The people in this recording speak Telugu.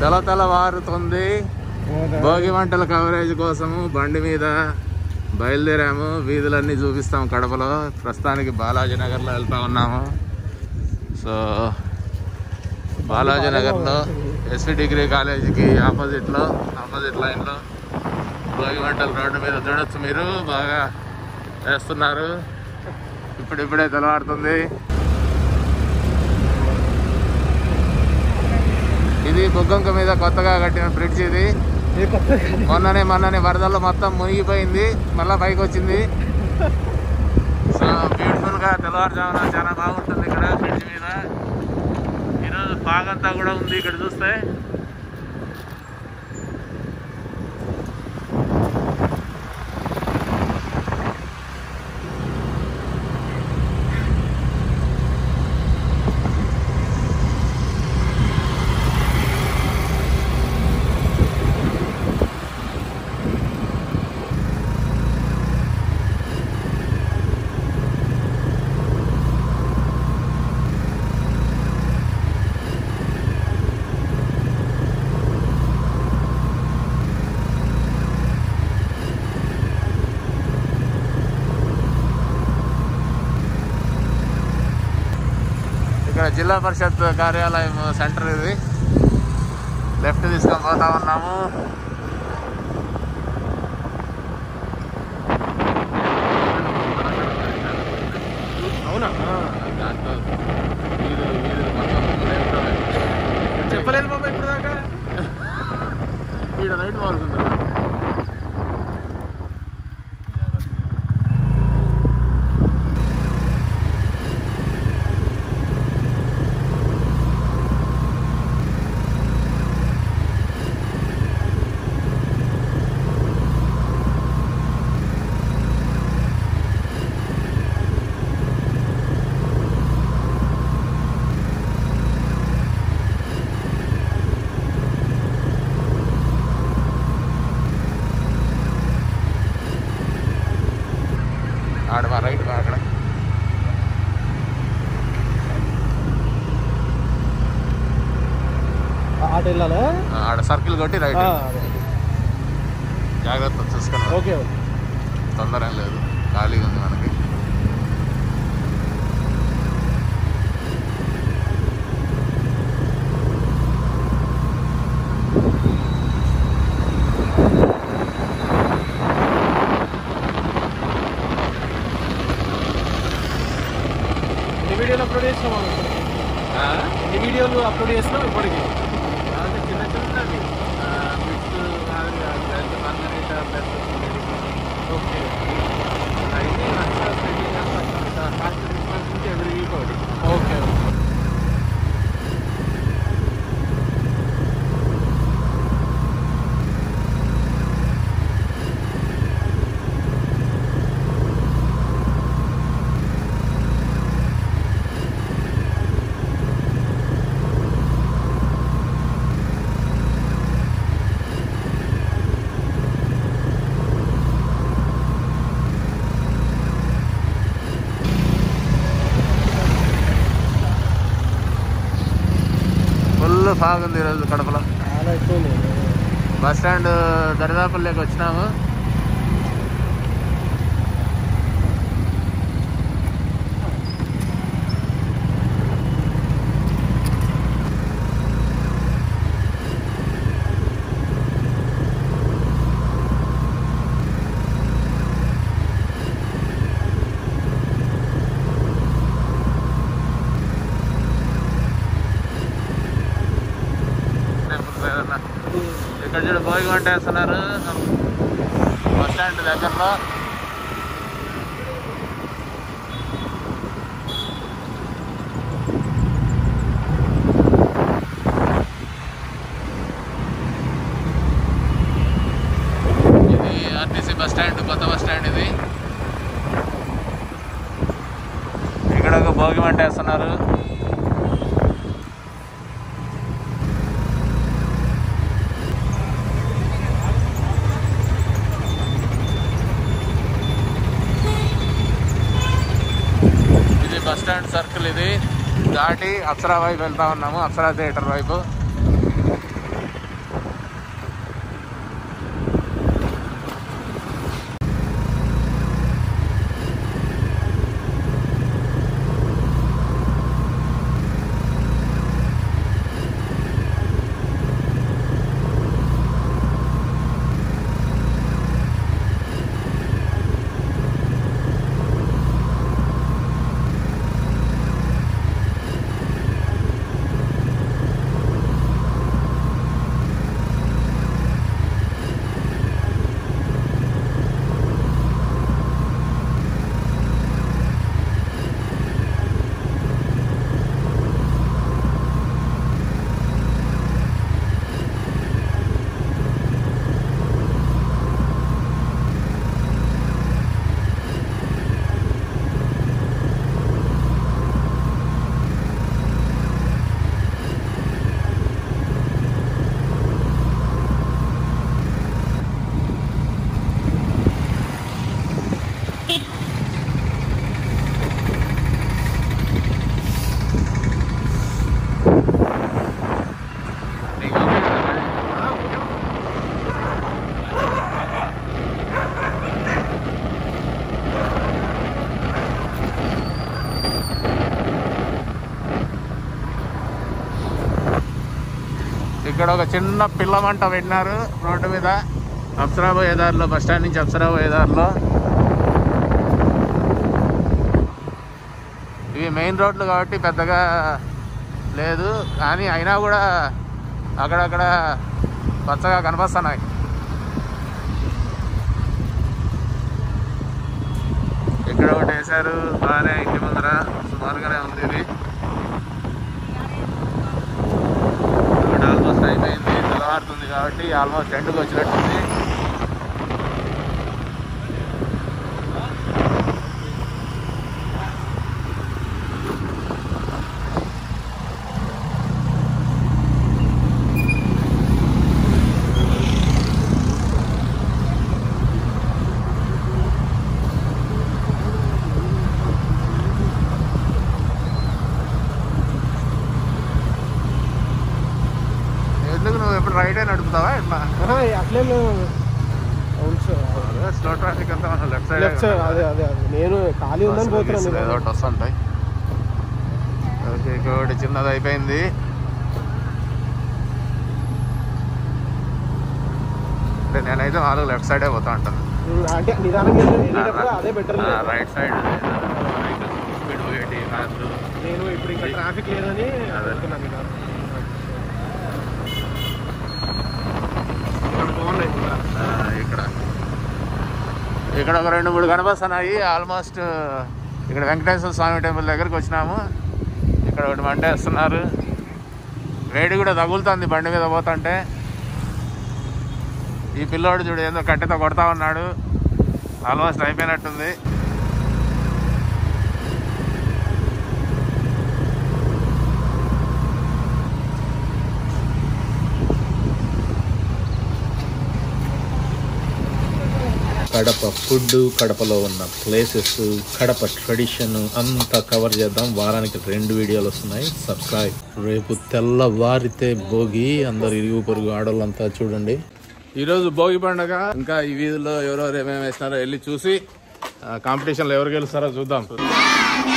తెల తెల్లవారుతుంది భోగి మంటల కవరేజ్ కోసము బండి మీద బయలుదేరాము వీధులన్నీ చూపిస్తాం కడపలో ప్రస్తుతానికి బాలాజీ నగర్లో వెళ్తా ఉన్నాము సో బాలాజీ నగర్లో ఎస్వి డిగ్రీ కాలేజీకి ఆపోజిట్లో ఆపోజిట్ లైన్లో భోగి మంటల రోడ్డు మీద చూడొచ్చు మీరు బాగా వేస్తున్నారు ఇప్పుడిప్పుడే తెల్లవారుతుంది ఇది బొగ్గంక మీద కొత్తగా కట్టిన బ్రిడ్జ్ ఇది మొన్ననే మొన్ననే వరదల్లో మొత్తం మునిగిపోయింది మళ్ళా పైకి వచ్చింది సో బ్యూటిఫుల్ గా తెల్లవారుజామున చాలా బాగుంటుంది ఇక్కడ బ్రిడ్జ్ మీద ఈరోజు ఫాగ్ అంతా కూడా ఉంది ఇక్కడ చూస్తే ఇక్కడ జిల్లా పరిషత్ కార్యాలయం సెంటర్ ఇది లెఫ్ట్ తీసుకొని పోతా ఉన్నాము అవునా దాంట్లో వీధులు వీధులు మొత్తం left right. చెప్పలేదు బాబా ఇప్పుడు దాకా ఈడ రైట్ మారుతుంది ఆడ మా రైట్ మా అక్కడ ఆట వెళ్ళాలా ఆ, ఆడ సర్కిల్ కొట్టి రైట్ జాగ్రత్త చూసుకుని ఓకే తొందర ఏం లేదు ఖాళీగా ఉంది మనకి ఎన్ని వీడియోలు అప్లోడ్ చేసినాం ఎన్ని వీడియోలు అప్లోడ్ చేసినాం ఇప్పటికి చిన్న చిన్నది మిక్స్ ఓకే అయితే నుంచి ఎవరి వీక్ ఒకటి ఓకే ఫుల్ ఫాగ్ ఉంది ఈరోజు కడపలో చాలా ఎక్కువ ఉంది బస్ స్టాండ్ దరిదాపుల్లోకి వచ్చినాము టెంపుల్స్ ఏదన్నా ఇక్కడ చూడు భోగి మంట వేస్తున్నారు బస్ స్టాండ్ దగ్గరలో ఇది ఆర్టీసీ బస్ స్టాండ్ కొత్త బస్ స్టాండ్ ఇది ఇక్కడ ఒక భోగి మంట వేస్తున్నారు ఇది బస్ స్టాండ్ సర్కిల్ ఇది దాటి అప్సరా వైపు వెళ్తా ఉన్నాము అప్సరా థియేటర్ వైపు ఇక్కడ ఒక చిన్న పిల్ల మంట పెట్టినారు రోడ్డు మీద అప్సరా పోయే దారిలో బస్ స్టాండ్ నుంచి అప్సరా పోయే దారిలో ఇవి మెయిన్ రోడ్లు కాబట్టి పెద్దగా లేదు కానీ అయినా కూడా అక్కడక్కడ పచ్చగా కనిపిస్తున్నాయి ఇక్కడ ఒకటి వేశారు బాగానే ఇంటి ముందర సుమారుగానే ఉంది ఇది ఇక్కడ ఆల్మోస్ట్ అయిపోయింది తెల్లవారుతుంది కాబట్టి ఆల్మోస్ట్ ఎండుకు వచ్చినట్టుంది ఎందుకు నువ్వు ఎప్పుడు రైడే నడుపుతావా ఇట్లా అట్లేం అవును సార్ స్లో ట్రాఫిక్ అంతా మన లెఫ్ట్ సైడ్ లెఫ్ట్ సైడ్ అదే అదే అదే నేను ఖాళీ ఉందని ఏదో పోతున్నాను ఒకటి వస్తుంటాయి ఓకే ఇంకొకటి చిన్నది అయిపోయింది అంటే నేనైతే మామూలుగా లెఫ్ట్ సైడే పోతా ఉంటాను ఉమ్, అంటే నిదానంగా వెళ్ళేటప్పుడు అదే బెటర్ రైట్ సైడ్ స్పీడ్ పోయేటి కార్లు నేను ఇప్పుడు ఇంకా ట్రాఫిక్ లేదని అదే. వెళ్తున్నాను ఇక. ఇక్కడ బాగున్నాయి ఇంకా. ఆ, ఇక్కడ ఇక్కడ ఒక రెండు మూడు కనిపిస్తున్నాయి ఆల్మోస్ట్ ఇక్కడ వెంకటేశ్వర స్వామి టెంపుల్ దగ్గరికి వచ్చినాము ఇక్కడ ఒకటి మంట వేస్తున్నారు వేడి కూడా తగులుతుంది బండి మీద పోతుంటే ఈ పిల్లోడు చూడు ఏందో కట్టెతో కొడతా ఉన్నాడు ఆల్మోస్ట్ అయిపోయినట్టుంది కడప ఫుడ్ కడపలో ఉన్న ప్లేసెస్ కడప ట్రెడిషన్ అంతా కవర్ చేద్దాం వారానికి రెండు వీడియోలు వస్తున్నాయి సబ్స్క్రైబ్ రేపు తెల్లవారితే భోగి అందరు ఇరుగు పొరుగు ఆడవాళ్ళంతా చూడండి ఈరోజు భోగి పండుగ ఇంకా ఈ వీధిలో ఎవరెవరు ఏమేమి వేసినారో వెళ్ళి చూసి కాంపిటీషన్లో ఎవరు గెలుస్తారో చూద్దాం